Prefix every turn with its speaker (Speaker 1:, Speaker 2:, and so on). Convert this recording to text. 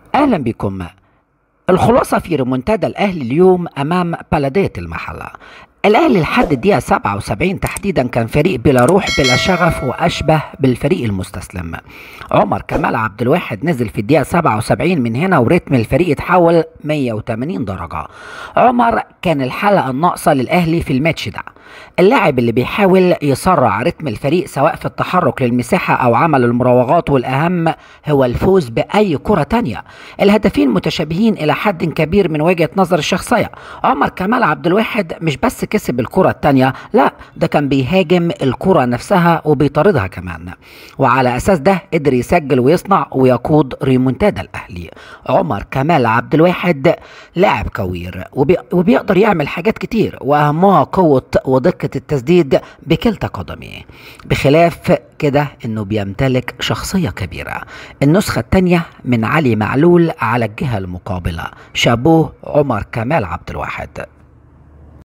Speaker 1: أهلا بكم الخلاصة في ريمونتادا الأهلي اليوم أمام بلدية المحلة الأهلي لحد الدقيقة 77 تحديدا كان فريق بلا روح بلا شغف وأشبه بالفريق المستسلم عمر كمال عبد الواحد نزل في الدقيقة 77 من هنا ورتم الفريق اتحول 180 درجة عمر كان الحلقة الناقصة للأهلي في الماتش ده اللاعب اللي بيحاول يسرع رتم الفريق سواء في التحرك للمساحة أو عمل المراوغات والأهم هو الفوز بأي كرة تانية الهدفين متشابهين إلى حد كبير من وجهة نظر الشخصية عمر كمال عبد الواحد مش بس كسب الكرة التانية لا ده كان بيهاجم الكرة نفسها وبيطاردها كمان وعلى أساس ده قدر يسجل ويصنع ويقود ريمونتادا الأهلي عمر كمال عبد الواحد لاعب كوير وبي... وبيقدر يعمل حاجات كتير وأهمها قوة ودقة التسديد بكلتا قدمه بخلاف كده انه بيمتلك شخصية كبيرة النسخة التانية من علي معلول على الجهة المقابلة شابوه عمر كمال عبد الواحد